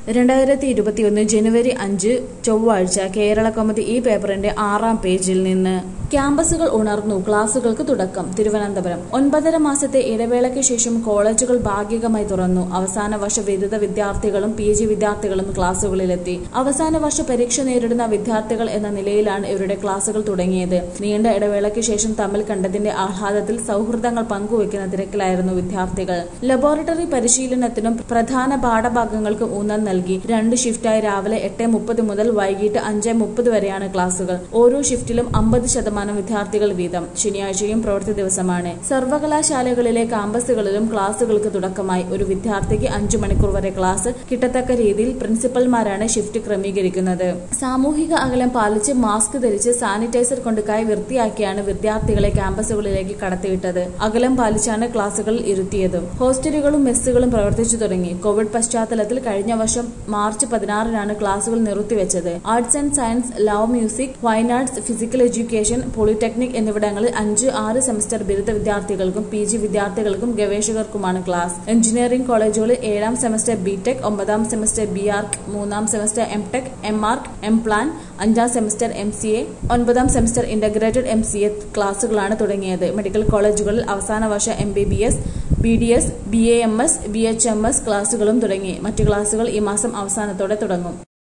രണ്ടായിരത്തി ഇരുപത്തിയൊന്ന് ജനുവരി അഞ്ച് ചൊവ്വാഴ്ച കേരള കൗമുദി ഈ പേപ്പറിന്റെ ആറാം പേജിൽ നിന്ന് ക്യാമ്പസുകൾ ഉണർന്നു ക്ലാസുകൾക്ക് തുടക്കം തിരുവനന്തപുരം ഒൻപതര മാസത്തെ ഇടവേളയ്ക്ക് ശേഷം കോളേജുകൾ ഭാഗികമായി തുറന്നു അവസാന വർഷ ബിരുദ വിദ്യാർത്ഥികളും പി ജി വിദ്യാർത്ഥികളും ക്ലാസുകളിലെത്തി അവസാന വർഷ പരീക്ഷ നേരിടുന്ന വിദ്യാർത്ഥികൾ എന്ന നിലയിലാണ് ഇവരുടെ ക്ലാസുകൾ തുടങ്ങിയത് നീണ്ട ഇടവേളയ്ക്ക് ശേഷം തമ്മിൽ കണ്ടതിന്റെ ആഹ്ലാദത്തിൽ സൗഹൃദങ്ങൾ പങ്കുവയ്ക്കുന്ന തിരക്കിലായിരുന്നു വിദ്യാർത്ഥികൾ ലബോറട്ടറി പരിശീലനത്തിനും പ്രധാന പാഠഭാഗങ്ങൾക്കും ഊന്നൽ നൽകി രണ്ട് ഷിഫ്റ്റായി രാവിലെ എട്ട് മുപ്പത് മുതൽ വൈകിട്ട് അഞ്ച് മുപ്പത് വരെയാണ് ക്ലാസുകൾ ഓരോ ഷിഫ്റ്റിലും അമ്പത് ശതമാനം വിദ്യാർത്ഥികൾ വീതം ശനിയാഴ്ചയും പ്രവൃത്തി ദിവസമാണ് സർവകലാശാലകളിലെ ക്യാമ്പസുകളിലും ക്ലാസുകൾക്ക് തുടക്കമായി ഒരു വിദ്യാർത്ഥിക്ക് അഞ്ചു മണിക്കൂർ വരെ ക്ലാസ് കിട്ടത്തക്ക രീതിയിൽ പ്രിൻസിപ്പൽമാരാണ് ഷിഫ്റ്റ് ക്രമീകരിക്കുന്നത് സാമൂഹിക അകലം പാലിച്ച് മാസ്ക് ധരിച്ച് സാനിറ്റൈസർ കൊണ്ട് കൈ വൃത്തിയാക്കിയാണ് വിദ്യാർത്ഥികളെ ക്യാമ്പസുകളിലേക്ക് കടത്തിവിട്ടത് അകലം പാലിച്ചാണ് ക്ലാസുകളിൽ ഇരുത്തിയതും ഹോസ്റ്റലുകളും മെസ്സുകളും പ്രവർത്തിച്ചു തുടങ്ങി കോവിഡ് പശ്ചാത്തലത്തിൽ കഴിഞ്ഞ വർഷം മാർച്ച് പതിനാറിനാണ് ക്ലാസുകൾ നിർത്തിവെച്ചത് arts and science law music fine arts physical education polytechnic എന്നിവിടങ്ങളിൽ അഞ്ച് ആറ് സെമസ്റ്റർ ബിരുദ വിദ്യാർത്ഥികൾക്കും പി ജി വിദ്യാർത്ഥികൾക്കും ഗവേഷകർക്കുമാണ് ക്ലാസ് എഞ്ചിനീയറിംഗ് കോളേജുകളിൽ ഏഴാം സെമസ്റ്റർ ബി ടെക് ഒമ്പതാം സെമസ്റ്റർ ബി ആർക്ക് മൂന്നാം semester M Tech M Arch M Plan അഞ്ചാം സെമസ്റ്റർ എം സി എ ഒൻപതാം semester integrated M C A ക്ലാസുകളാണ് തുടങ്ങിയത് മെഡിക്കൽ കോളേജുകളിൽ അവസാന വർഷ M B B S B D S B A M S B H M S ക്ലാസുകളും തുടങ്ങി മറ്റു ക്ലാസുകൾ ഈ മാസം അവസാനത്തോടെ തുടങ്ങും